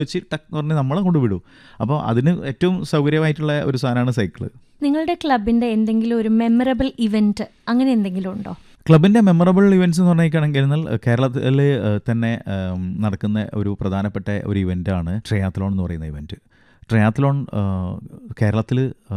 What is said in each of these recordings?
വെച്ച് ടക്ക് എന്ന് പറഞ്ഞ് നമ്മളെ കൊണ്ട് വിടും അപ്പോൾ അതിന് ഏറ്റവും സൗകര്യമായിട്ടുള്ള ഒരു സാധനമാണ് സൈക്കിള് നിങ്ങളുടെ ക്ലബിന്റെ എന്തെങ്കിലും ഒരു മെമ്മറബിൾ ഇവന്റ് അങ്ങനെ എന്തെങ്കിലും ഉണ്ടോ ക്ലബിൻ്റെ മെമ്മറബിൾ ഇവൻറ്റ്സ് എന്ന് പറഞ്ഞിരിക്കുകയാണെങ്കിൽ കേരളത്തിൽ തന്നെ ഉം, നടക്കുന്ന ഒരു പ്രധാനപ്പെട്ട ഒരു ഇവൻ്റാണ് ട്രയാത്തലോൺ എന്ന് പറയുന്ന ഇവൻറ്റ് ട്രയാത്തലോൺ കേരളത്തിൽ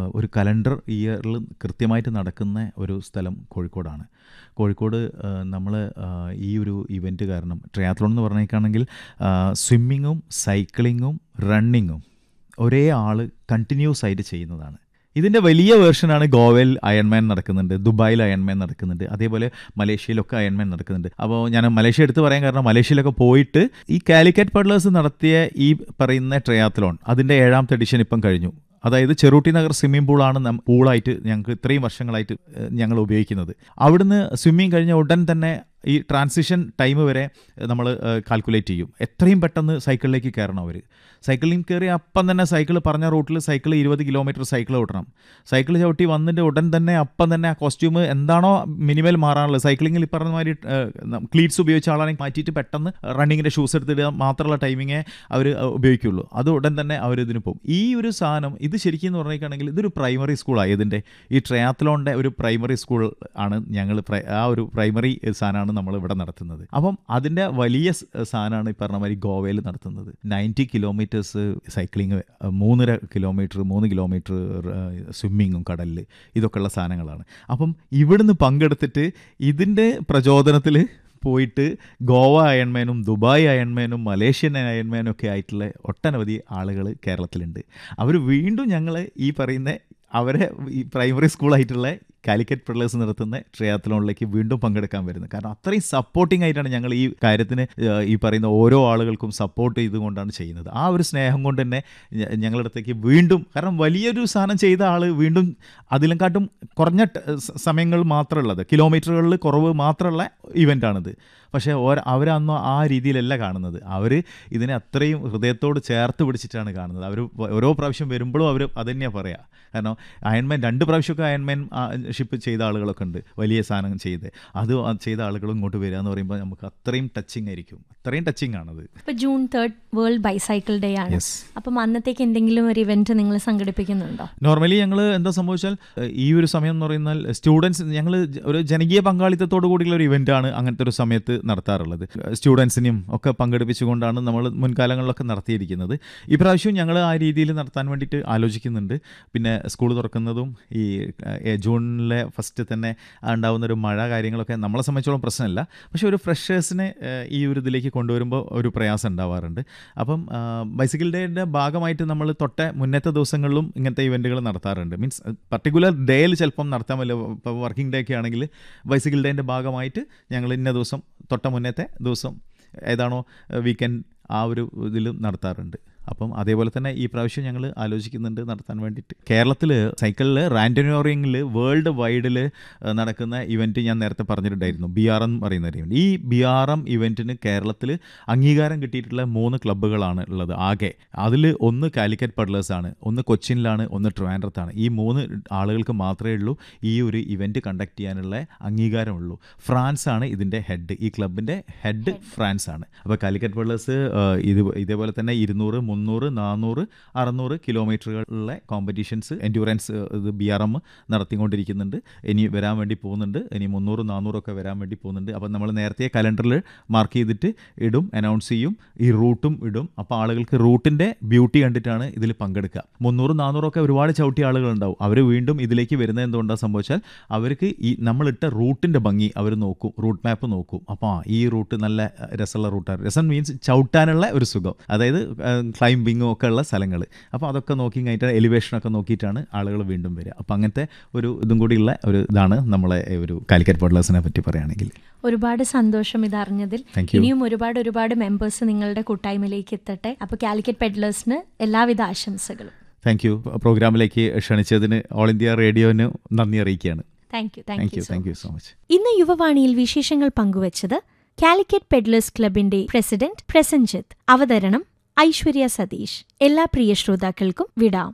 ഒരു കലണ്ടർ ഇയറിൽ കൃത്യമായിട്ട് നടക്കുന്ന ഒരു സ്ഥലം കോഴിക്കോടാണ് കോഴിക്കോട് നമ്മൾ ഈ ഒരു ഇവൻറ്റ് കാരണം ട്രയാത്തലോൺ എന്ന് പറഞ്ഞിരിക്കുകയാണെങ്കിൽ സ്വിമ്മിങ്ങും സൈക്ലിങ്ങും റണ്ണിങ്ങും ഒരേ ആൾ കണ്ടിന്യൂസ് ആയിട്ട് ചെയ്യുന്നതാണ് ഇതിൻ്റെ വലിയ വേർഷനാണ് ഗോവയിൽ അയൺമാൻ നടക്കുന്നുണ്ട് ദുബായിൽ അയൺമാൻ നടക്കുന്നുണ്ട് അതേപോലെ മലേഷ്യയിലൊക്കെ അയൺമാൻ നടക്കുന്നുണ്ട് അപ്പോൾ ഞാൻ മലേഷ്യ എടുത്ത് പറയാൻ കാരണം മലേഷ്യയിലൊക്കെ പോയിട്ട് ഈ കാലിക്കറ്റ് പഡ്ലേഴ്സ് നടത്തിയ ഈ പറയുന്ന ട്രയാത്തലോൺ അതിൻ്റെ ഏഴാമത്തെ എഡിഷൻ ഇപ്പം കഴിഞ്ഞു അതായത് ചെറുട്ടി നഗർ സ്വിമ്മിംഗ് പൂളാണ് നം പൂളായിട്ട് ഞങ്ങൾക്ക് ഇത്രയും വർഷങ്ങളായിട്ട് ഏഹ്, ഞങ്ങൾ ഉപയോഗിക്കുന്നത് അവിടുന്ന് സ്വിമ്മിങ് കഴിഞ്ഞ ഉടൻ തന്നെ ഈ ട്രാൻസിഷൻ ടൈം വരെ നമ്മൾ കാൽക്കുലേറ്റ് ചെയ്യും എത്രയും പെട്ടെന്ന് സൈക്കിളിലേക്ക് കയറണം അവർ സൈക്കിളിൽ കയറി അപ്പം തന്നെ സൈക്കിൾ പറഞ്ഞ റൂട്ടിൽ സൈക്കിൾ ഇരുപത് കിലോമീറ്റർ സൈക്കിൾ ഓടണം സൈക്കിൾ ചവിട്ടി വന്നിട്ട് ഉടൻ തന്നെ അപ്പം തന്നെ ആ കോസ്റ്റ്യൂം എന്താണോ മിനിമൽ മാറാനുള്ളത് സൈക്ലിങ്ങിൽ ഈ പറഞ്ഞ മാതിരി ക്ലീറ്റ്സ് ഉപയോഗിച്ച ആളാണെങ്കിൽ മാറ്റിയിട്ട് പെട്ടെന്ന് റണ്ണിങ്ങിൻ്റെ ഷൂസ് എടുത്തിടുക മാത്രമുള്ള ടൈമിങ്ങേ അവർ ഉപയോഗിക്കുള്ളൂ അത് ഉടൻ തന്നെ അവർ ഇതിന് പോകും ഈ ഒരു സാധനം ഇത് ശരിക്കും എന്ന് പറഞ്ഞിട്ടുണ്ടെങ്കിൽ ഇതൊരു പ്രൈമറി സ്കൂളാണ് ഇതിൻ്റെ ഈ ട്രയാത്തലോണിൻ്റെ ഒരു പ്രൈമറി സ്കൂൾ ആണ് ഞങ്ങൾ ആ ഒരു പ്രൈമറി സാധനമാണ് നമ്മൾ ഇവിടെ നടത്തുന്നത് അപ്പം അതിൻ്റെ വലിയ സ് സാധനമാണ് ഈ പറഞ്ഞ മാതിരി ഗോവയിൽ നടത്തുന്നത് നയൻറ്റി കിലോമീറ്റേഴ്സ് സൈക്ലിങ് മൂന്നര കിലോമീറ്റർ മൂന്ന് കിലോമീറ്റർ സ്വിമ്മിങ്ങും കടലിൽ ഇതൊക്കെയുള്ള സാധനങ്ങളാണ് അപ്പം ഇവിടുന്ന് പങ്കെടുത്തിട്ട് ഇതിൻ്റെ പ്രചോദനത്തിൽ പോയിട്ട് ഗോവ അയൺമാനും ദുബായ് അയൺമാനും മലേഷ്യൻ അയൺമാനും ഒക്കെ ആയിട്ടുള്ള ഒട്ടനവധി ആളുകൾ കേരളത്തിലുണ്ട് അവർ വീണ്ടും ഞങ്ങൾ ഈ പറയുന്ന അവരെ ഈ പ്രൈമറി സ്കൂളായിട്ടുള്ള കാലിക്കറ്റ് പിള്ളേഴ്സ് നടത്തുന്ന ട്രയാത്തലോണിലേക്ക് വീണ്ടും പങ്കെടുക്കാൻ വരുന്നത് കാരണം അത്രയും സപ്പോർട്ടിംഗ് ആയിട്ടാണ് ഞങ്ങൾ ഈ കാര്യത്തിന് ഏഹ്, ഈ പറയുന്ന ഓരോ ആളുകൾക്കും സപ്പോർട്ട് ചെയ്തുകൊണ്ടാണ് ചെയ്യുന്നത് ആ ഒരു സ്നേഹം കൊണ്ട് തന്നെ ഞ- ഞങ്ങളുടെ അടുത്തേക്ക് വീണ്ടും കാരണം വലിയൊരു സാധനം ചെയ്ത ആൾ വീണ്ടും അതിനെക്കാട്ടും കുറഞ്ഞ ട- സ- സമയങ്ങൾ മാത്രമുള്ളത് കിലോമീറ്ററുകളിൽ കുറവ് മാത്രമുള്ള ഇവൻ്റാണിത് പക്ഷേ ഓര അവരന്ന് ആ രീതിയിലല്ല കാണുന്നത് അവർ ഇതിനെ അത്രയും ഹൃദയത്തോട് ചേർത്ത് പിടിച്ചിട്ടാണ് കാണുന്നത് അവർ ഓരോ പ്രാവശ്യം വരുമ്പോഴും അവർ അത് തന്നെയാണ് പറയുക കാരണം അയൺമാൻ രണ്ട് പ്രാവശ്യമൊക്കെ അയൺമാൻ ഷിപ്പ് ചെയ്ത ആളുകളൊക്കെ ഉണ്ട് വലിയ സാധനം ചെയ്ത് അത് ആ ചെയ്ത ആളുകളും ഇങ്ങോട്ട് വരിക എന്ന് പറയുമ്പോൾ നമുക്ക് അത്രയും ടച്ചിങ് ആയിരിക്കും അത്രയും ടച്ചിങ് ആണത് ഇപ്പൊ June third world bicycle day ആണ് യെസ് അപ്പം അന്നത്തേക്ക് എന്തെങ്കിലും ഒരു ഇവന്റ് നിങ്ങൾ സംഘടിപ്പിക്കുന്നുണ്ടോ നോർമലി ഞങ്ങൾ എന്താ സംഭവിച്ചാൽ ഏഹ്, ഈ ഒരു സമയം എന്ന് പറയുന്നാൽ സ്റ്റുഡൻസ് ഞങ്ങൾ ഒരു ജനകീയ പങ്കാളിത്തത്തോടു കൂടിയുള്ള ഒരു ഇവൻ്റാണ് അങ്ങനത്തെ ഒരു സമയത്ത് നടത്താറുള്ളത് സ്റ്റുഡൻസിനെയും ഒക്കെ പങ്കെടുപ്പിച്ചുകൊണ്ടാണ് നമ്മൾ മുൻകാലങ്ങളിലൊക്കെ നടത്തിയിരിക്കുന്നത് ഈ പ്രാവശ്യവും ഞങ്ങൾ ആ രീതിയിൽ നടത്താൻ വേണ്ടിയിട്ട് ആലോചിക്കുന്നുണ്ട് പിന്നെ സ്കൂൾ തുറക്കുന്നതും ഈ ഏഹ്, ജൂണിലെ ഫസ്റ്റ് തന്നെ ഉണ്ടാകുന്ന ഒരു മഴ കാര്യങ്ങളൊക്കെ നമ്മളെ സംബന്ധിച്ചോളം പ്രശ്നമല്ല പക്ഷേ ഒരു ഫ്രഷേഴ്സിനെ ഈ ഒരു ഇതിലേക്ക് കൊണ്ടുവരുമ്പോൾ ഒരു പ്രയാസം ഉണ്ടാവാറുണ്ട് അപ്പം ബൈസിക്കിൾ ഡേയുടെ ഭാഗമായിട്ട് നമ്മൾ തൊട്ട മുന്നത്തെ ദിവസങ്ങളിലും ഇങ്ങനത്തെ ഇവൻറ്റുകൾ നടത്താറുണ്ട് മീൻസ് പർട്ടിക്കുലർ ഡേയിൽ ചിലപ്പം നടത്താമല്ലോ ഇപ്പോൾ വർക്കിംഗ് ഡേ ഒക്കെ ആണെങ്കിൽ ബൈസിക്കിൾ ഡേൻ്റെ ഭാഗമായിട്ട് ഞങ്ങൾ ഇന്ന ദിവസം തൊട്ട മുന്നത്തെ ദിവസം ഏതാണോ വീക്കെൻഡ് ആ ഒരു ഇതിൽ നടത്താറുണ്ട് അപ്പം അതേപോലെ തന്നെ ഈ പ്രാവശ്യം ഞങ്ങൾ ആലോചിക്കുന്നുണ്ട് നടത്താൻ വേണ്ടിയിട്ട് കേരളത്തിൽ സൈക്കിളിൽ റാൻഡനോറിയങ്ങിൽ വേൾഡ് വൈഡിൽ നടക്കുന്ന ഇവൻറ്റ് ഞാൻ നേരത്തെ പറഞ്ഞിട്ടുണ്ടായിരുന്നു ബി ആർ എം പറയുന്ന ഒരു ഇവൻറ്റ് ഈ ബി ആർ എം ഇവൻറ്റിന് കേരളത്തിൽ അംഗീകാരം കിട്ടിയിട്ടുള്ള മൂന്ന് ക്ലബ്ബുകളാണ് ഉള്ളത് ആകെ അതിൽ ഒന്ന് കാലിക്കറ്റ് പഡ്ലേഴ്സാണ് ഒന്ന് കൊച്ചിനിലാണ് ഒന്ന് ട്രിവാൻഡ്രത്താണ് ഈ മൂന്ന് ആളുകൾക്ക് മാത്രമേ ഉള്ളൂ ഈ ഒരു ഇവൻറ്റ് കണ്ടക്ട് ചെയ്യാനുള്ള അംഗീകാരമുള്ളൂ ഫ്രാൻസ് ആണ് ഇതിൻ്റെ ഹെഡ് ഈ ക്ലബിൻ്റെ ഹെഡ് ഫ്രാൻസ് ആണ് അപ്പോൾ കാലിക്കറ്റ് പഡ്ലേഴ്സ് ഇത് ഇതേപോലെ തന്നെ ഇരുന്നൂറ് മുന്നൂറ് നാനൂറ് അറുന്നൂറ് കിലോമീറ്ററുകളിലെ കോമ്പറ്റീഷൻസ് എൻഡ്യൂറൻസ് ഇത് ബി ആർ എം നടത്തിക്കൊണ്ടിരിക്കുന്നുണ്ട് ഇനി വരാൻ വേണ്ടി പോകുന്നുണ്ട് ഇനി മുന്നൂറ് നാനൂറൊക്കെ വരാൻ വേണ്ടി പോകുന്നുണ്ട് അപ്പം നമ്മൾ നേരത്തെ കലണ്ടറിൽ മാർക്ക് ചെയ്തിട്ട് ഇടും അനൗൺസ് ചെയ്യും ഈ റൂട്ടും ഇടും അപ്പോൾ ആളുകൾക്ക് റൂട്ടിൻ്റെ ബ്യൂട്ടി കണ്ടിട്ടാണ് ഇതിൽ പങ്കെടുക്കുക മുന്നൂറ് നാനൂറൊക്കെ ഒരുപാട് ചവിട്ടിയ ആളുകളുണ്ടാവും അവർ വീണ്ടും ഇതിലേക്ക് വരുന്നത് എന്തുകൊണ്ടാണ് സംഭവിച്ചാൽ അവർക്ക് ഈ നമ്മളിട്ട റൂട്ടിൻ്റെ ഭംഗി അവർ നോക്കും റൂട്ട് മാപ്പ് നോക്കും അപ്പോൾ ആ ഈ റൂട്ട് നല്ല അഹ്, രസമുള്ള റൂട്ടാണ് രസം മീൻസ് ചവിട്ടാനുള്ള ഒരു സുഖം അതായത് ക്ലൈംബിങ്ങും ഒക്കെ ഉള്ള സ്ഥലങ്ങൾ അപ്പോൾ അതൊക്കെ നോക്കി കഴിഞ്ഞിട്ട് എലിവേഷനൊക്കെ നോക്കിയിട്ടാണ് ആളുകൾ വീണ്ടും വരിക അപ്പോൾ അങ്ങനത്തെ ഒരു ഇതും കൂടിയുള്ള ഒരു ഇതാണ് നമ്മളെ ഒരു കാലിക്കറ്റ് പോഡ്ലേഴ്സിനെ പറ്റി പറയുകയാണെങ്കിൽ ഒരുപാട് സന്തോഷം ഇതറിഞ്ഞതിൽ Thank you. ഇനിയും ഒരുപാട് ഒരുപാട് മെമ്പേഴ്സ് നിങ്ങളുടെ കൂട്ടായ്മയിലേക്ക് എത്തട്ടെ അപ്പോൾ കാലിക്കറ്റ് പെഡ്ലേഴ്സിന് എല്ലാവിധ ആശംസകളും താങ്ക് യു പ്രോഗ്രാമിലേക്ക് ക്ഷണിച്ചതിന് ഓൾ ഇന്ത്യ റേഡിയോന് നന്ദി അറിയിക്കുകയാണ് thank you thank thank you you thank you so much ഇന്ന് യുവവാണിയിൽ വിശേഷങ്ങൾ പങ്കുവച്ചത് കാലിക്കറ്റ് പെഡ്ലേഴ്സ് ക്ലബിന്റെ പ്രസിഡന്റ് പ്രസഞ്ജിത്ത് അവതരണം ഐശ്വര്യ സതീഷ് എല്ലാ പ്രിയ ശ്രോതാക്കൾക്കും വിടാം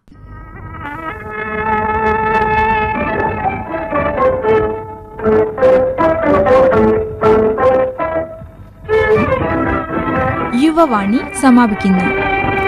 യുവവാണി സമാപിക്കുന്നു